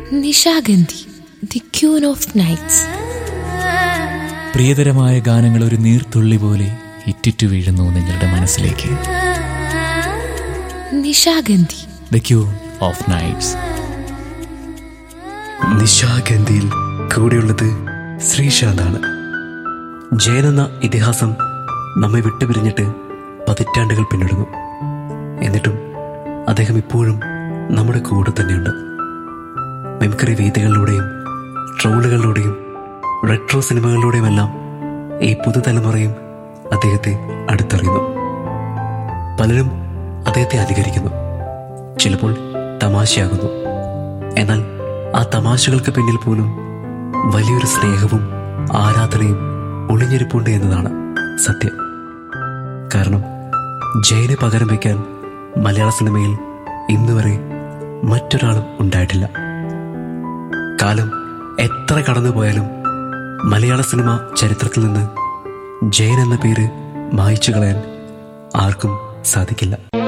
Nishagandhi the queen of nights പ്രിയതരമായ ഗാനങ്ങൾ ഒരു നീർത്തുള്ളി പോലെ ഇറ്റിറ്റു വീഴുന്നു നിങ്ങളുടെ മനസ്സിലേക്ക് Nishagandhi the queen of nights നിശാഗന്ധിയിൽ കൂടെയുള്ളത് ശ്രീശാന്താണ് ജയൻ എന്ന ഇതിഹാസം നമ്മെ വിട്ടുപിരിഞ്ഞിട്ട് പതിറ്റാണ്ടുകൾ പിന്നിടുന്നു എന്നിട്ടും അദ്ദേഹം ഇപ്പോഴും നമ്മുടെ കൂടെ തന്നെയുണ്ട് മെംകറി വേദികളിലൂടെയും ട്രോളുകളിലൂടെയും റെട്രോ സിനിമകളിലൂടെയുമെല്ലാം ഈ പുതുതലമുറയും അദ്ദേഹത്തെ അടുത്തറിയുന്നു പലരും അദ്ദേഹത്തെ അനുകരിക്കുന്നു ചിലപ്പോൾ തമാശയാകുന്നു എന്നാൽ ആ തമാശകൾക്ക് പിന്നിൽ പോലും വലിയൊരു സ്നേഹവും ആരാധനയും ഒളിഞ്ഞിരിപ്പുണ്ട് എന്നതാണ് സത്യം കാരണം ജയനെ പകരം വയ്ക്കാൻ മലയാള സിനിമയിൽ ഇന്നുവരെ മറ്റൊരാളും ഉണ്ടായിട്ടില്ല കാലം എത്ര കടന്നുപോയാലും മലയാള സിനിമ ചരിത്രത്തിൽ നിന്ന് ജയൻ എന്ന പേര് മായ്ച്ചു കളയാൻ ആർക്കും സാധിക്കില്ല